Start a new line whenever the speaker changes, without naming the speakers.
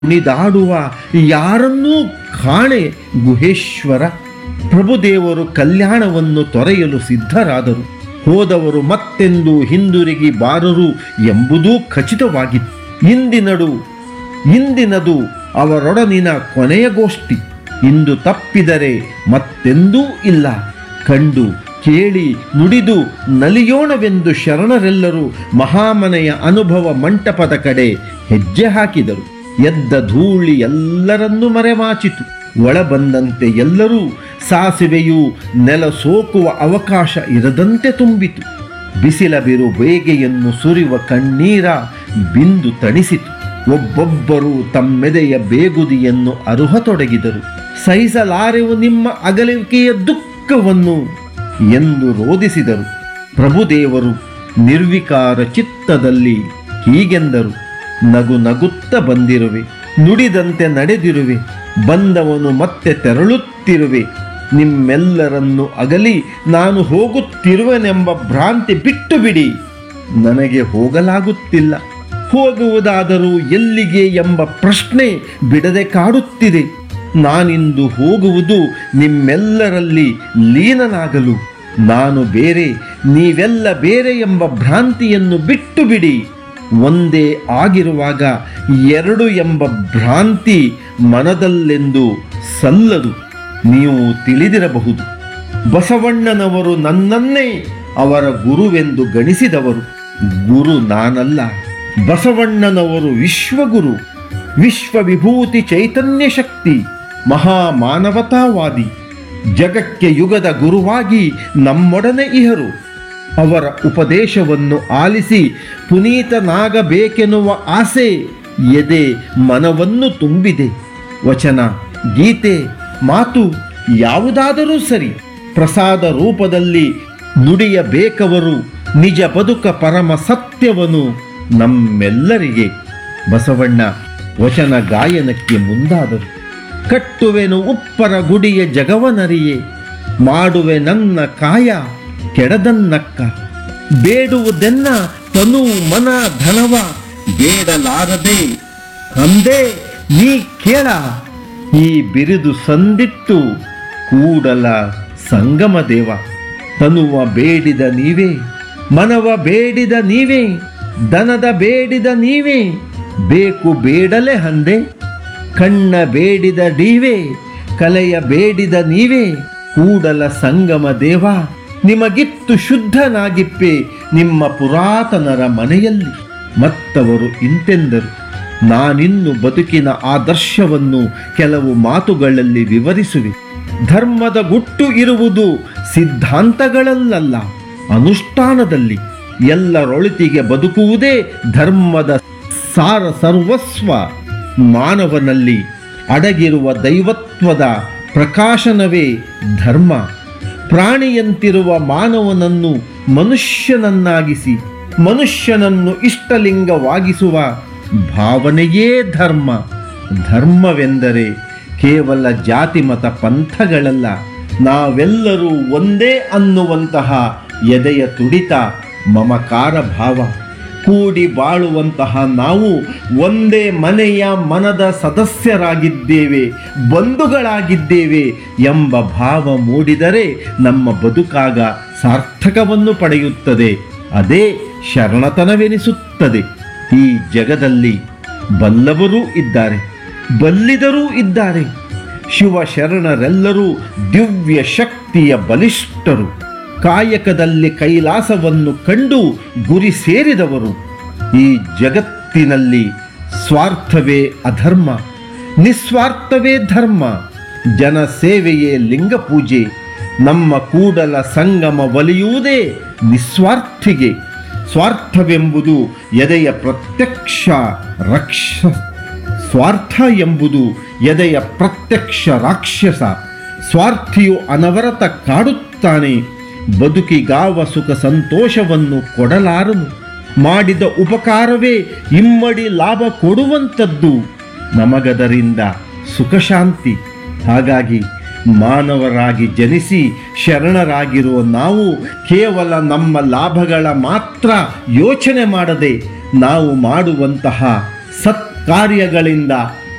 ಕುಣಿದಾಡುವ ಯಾರನ್ನೂ ಕಾಣೆ ಗುಹೇಶ್ವರ ಪ್ರಭುದೇವರು ಕಲ್ಯಾಣವನ್ನು ತೊರೆಯಲು ಸಿದ್ಧರಾದರು ಹೋದವರು ಮತ್ತೆಂದು ಹಿಂದಿರುಗಿ ಬಾರರು ಎಂಬುದೂ ಖಚಿತವಾಗಿತ್ತು ಇಂದಿನಡು ಇಂದಿನದು ಅವರೊಡನಿನ ಕೊನೆಯ ಗೋಷ್ಠಿ ಇಂದು ತಪ್ಪಿದರೆ ಮತ್ತೆಂದೂ ಇಲ್ಲ ಕಂಡು ಕೇಳಿ ನುಡಿದು ನಲಿಯೋಣವೆಂದು ಶರಣರೆಲ್ಲರೂ ಮಹಾಮನೆಯ ಅನುಭವ ಮಂಟಪದ ಕಡೆ ಹೆಜ್ಜೆ ಹಾಕಿದರು ಎದ್ದ ಧೂಳಿ ಎಲ್ಲರನ್ನೂ ಮರೆಮಾಚಿತು ಒಳ ಬಂದಂತೆ ಎಲ್ಲರೂ ಸಾಸಿವೆಯು ನೆಲ ಸೋಕುವ ಅವಕಾಶ ಇರದಂತೆ ತುಂಬಿತು ಬಿಸಿಲ ಬಿರು ಬೇಗೆಯನ್ನು ಸುರಿಯುವ ಕಣ್ಣೀರ ಬಿಂದು ತಣಿಸಿತು ಒಬ್ಬೊಬ್ಬರು ತಮ್ಮೆದೆಯ ಬೇಗುದಿಯನ್ನು ಅರುಹತೊಡಗಿದರು ಸಹಿಸಲಾರೆವು ನಿಮ್ಮ ಅಗಲಿಕೆಯ ದುಃಖವನ್ನು ಎಂದು ರೋಧಿಸಿದರು ಪ್ರಭುದೇವರು ನಿರ್ವಿಕಾರ ಚಿತ್ತದಲ್ಲಿ ಹೀಗೆಂದರು ನಗು ನಗುತ್ತ ಬಂದಿರುವೆ ನುಡಿದಂತೆ ನಡೆದಿರುವೆ ಬಂದವನು ಮತ್ತೆ ತೆರಳುತ್ತಿರುವೆ ನಿಮ್ಮೆಲ್ಲರನ್ನು ಅಗಲಿ ನಾನು ಹೋಗುತ್ತಿರುವೆನೆಂಬ ಭ್ರಾಂತಿ ಬಿಟ್ಟು ಬಿಡಿ ನನಗೆ ಹೋಗಲಾಗುತ್ತಿಲ್ಲ ಹೋಗುವುದಾದರೂ ಎಲ್ಲಿಗೆ ಎಂಬ ಪ್ರಶ್ನೆ ಬಿಡದೆ ಕಾಡುತ್ತಿದೆ ನಾನಿಂದು ಹೋಗುವುದು ನಿಮ್ಮೆಲ್ಲರಲ್ಲಿ ಲೀನನಾಗಲು ನಾನು ಬೇರೆ ನೀವೆಲ್ಲ ಬೇರೆ ಎಂಬ ಭ್ರಾಂತಿಯನ್ನು ಬಿಟ್ಟು ಬಿಡಿ ಒಂದೇ ಆಗಿರುವಾಗ ಎರಡು ಎಂಬ ಭ್ರಾಂತಿ ಮನದಲ್ಲೆಂದು ಸಲ್ಲದು ನೀವು ತಿಳಿದಿರಬಹುದು ಬಸವಣ್ಣನವರು ನನ್ನನ್ನೇ ಅವರ ಗುರುವೆಂದು ಗಣಿಸಿದವರು ಗುರು ನಾನಲ್ಲ ಬಸವಣ್ಣನವರು ವಿಶ್ವಗುರು ವಿಶ್ವವಿಭೂತಿ ಚೈತನ್ಯ ಶಕ್ತಿ ಮಹಾಮಾನವತಾವಾದಿ ಜಗಕ್ಕೆ ಯುಗದ ಗುರುವಾಗಿ ನಮ್ಮೊಡನೆ ಇಹರು ಅವರ ಉಪದೇಶವನ್ನು ಆಲಿಸಿ ಪುನೀತನಾಗಬೇಕೆನ್ನುವ ಆಸೆ ಎದೆ ಮನವನ್ನು ತುಂಬಿದೆ ವಚನ ಗೀತೆ ಮಾತು ಯಾವುದಾದರೂ ಸರಿ ಪ್ರಸಾದ ರೂಪದಲ್ಲಿ ನುಡಿಯಬೇಕವರು ನಿಜ ಬದುಕ ಪರಮ ಸತ್ಯವನ್ನು ನಮ್ಮೆಲ್ಲರಿಗೆ ಬಸವಣ್ಣ ವಚನ ಗಾಯನಕ್ಕೆ ಮುಂದಾದರು ಕಟ್ಟುವೆನು ಉಪ್ಪರ ಗುಡಿಯ ಜಗವನರಿಯೇ ಮಾಡುವೆ ನನ್ನ ಕಾಯ ಕೆಡದನ್ನಕ್ಕ ಬೇಡುವುದೆನ್ನ ತನು ಮನ ಧನವ ಬೇಡಲಾರದೆ ಅಂದೇ ನೀ ಕೇಳ ಈ ಬಿರಿದು ಸಂದಿಟ್ಟು ಕೂಡಲ ಸಂಗಮ ದೇವ ತನುವ ಬೇಡಿದ ನೀವೇ ಮನವ ಬೇಡಿದ ನೀವೇ ದನದ ಬೇಡಿದ ನೀವೇ ಬೇಕು ಬೇಡಲೆ ಹಂದೆ ಕಣ್ಣ ಬೇಡಿದ ನೀವೇ ಕಲೆಯ ಬೇಡಿದ ನೀವೇ ಕೂಡಲ ಸಂಗಮ ದೇವ ನಿಮಗಿತ್ತು ಶುದ್ಧನಾಗಿಪ್ಪೆ ನಿಮ್ಮ ಪುರಾತನರ ಮನೆಯಲ್ಲಿ ಮತ್ತವರು ಇಂತೆಂದರು ನಾನಿನ್ನು ಬದುಕಿನ ಆದರ್ಶವನ್ನು ಕೆಲವು ಮಾತುಗಳಲ್ಲಿ ವಿವರಿಸುವೆ ಧರ್ಮದ ಗುಟ್ಟು ಇರುವುದು ಸಿದ್ಧಾಂತಗಳಲ್ಲಲ್ಲ ಅನುಷ್ಠಾನದಲ್ಲಿ ಎಲ್ಲರೊಳಿತಿಗೆ ಬದುಕುವುದೇ ಧರ್ಮದ ಸಾರ ಸರ್ವಸ್ವ ಮಾನವನಲ್ಲಿ ಅಡಗಿರುವ ದೈವತ್ವದ ಪ್ರಕಾಶನವೇ ಧರ್ಮ ಪ್ರಾಣಿಯಂತಿರುವ ಮಾನವನನ್ನು ಮನುಷ್ಯನನ್ನಾಗಿಸಿ ಮನುಷ್ಯನನ್ನು ಇಷ್ಟಲಿಂಗವಾಗಿಸುವ ಭಾವನೆಯೇ ಧರ್ಮ ಧರ್ಮವೆಂದರೆ ಕೇವಲ ಜಾತಿ ಮತ ಪಂಥಗಳಲ್ಲ ನಾವೆಲ್ಲರೂ ಒಂದೇ ಅನ್ನುವಂತಹ ಎದೆಯ ತುಡಿತ ಮಮಕಾರ ಭಾವ ಕೂಡಿ ಬಾಳುವಂತಹ ನಾವು ಒಂದೇ ಮನೆಯ ಮನದ ಸದಸ್ಯರಾಗಿದ್ದೇವೆ ಬಂಧುಗಳಾಗಿದ್ದೇವೆ ಎಂಬ ಭಾವ ಮೂಡಿದರೆ ನಮ್ಮ ಬದುಕಾಗ ಸಾರ್ಥಕವನ್ನು ಪಡೆಯುತ್ತದೆ ಅದೇ ಶರಣತನವೆನಿಸುತ್ತದೆ ಈ ಜಗದಲ್ಲಿ ಬಲ್ಲವರೂ ಇದ್ದಾರೆ ಬಲ್ಲಿದರೂ ಇದ್ದಾರೆ ಶಿವ ಶರಣರೆಲ್ಲರೂ ದಿವ್ಯ ಶಕ್ತಿಯ ಬಲಿಷ್ಠರು ಕಾಯಕದಲ್ಲಿ ಕೈಲಾಸವನ್ನು ಕಂಡು ಗುರಿ ಸೇರಿದವರು ಈ ಜಗತ್ತಿನಲ್ಲಿ ಸ್ವಾರ್ಥವೇ ಅಧರ್ಮ ನಿಸ್ವಾರ್ಥವೇ ಧರ್ಮ ಜನ ಸೇವೆಯೇ ಲಿಂಗ ಪೂಜೆ ನಮ್ಮ ಕೂಡಲ ಸಂಗಮ ಒಲಿಯುವುದೇ ನಿಸ್ವಾರ್ಥಿಗೆ ಸ್ವಾರ್ಥವೆಂಬುದು ಎದೆಯ ಪ್ರತ್ಯಕ್ಷ ರಕ್ಷ ಸ್ವಾರ್ಥ ಎಂಬುದು ಎದೆಯ ಪ್ರತ್ಯಕ್ಷ ರಾಕ್ಷಸ ಸ್ವಾರ್ಥಿಯು ಅನವರತ ಕಾಡುತ್ತಾನೆ ಬದುಕಿಗಾವ ಸುಖ ಸಂತೋಷವನ್ನು ಕೊಡಲಾರನು ಮಾಡಿದ ಉಪಕಾರವೇ ಇಮ್ಮಡಿ ಲಾಭ ಕೊಡುವಂಥದ್ದು ನಮಗದರಿಂದ ಸುಖ ಶಾಂತಿ ಹಾಗಾಗಿ ಮಾನವರಾಗಿ ಜನಿಸಿ ಶರಣರಾಗಿರುವ ನಾವು ಕೇವಲ ನಮ್ಮ ಲಾಭಗಳ ಮಾತ್ರ ಯೋಚನೆ ಮಾಡದೆ ನಾವು ಮಾಡುವಂತಹ ಸತ್ಕಾರ್ಯಗಳಿಂದ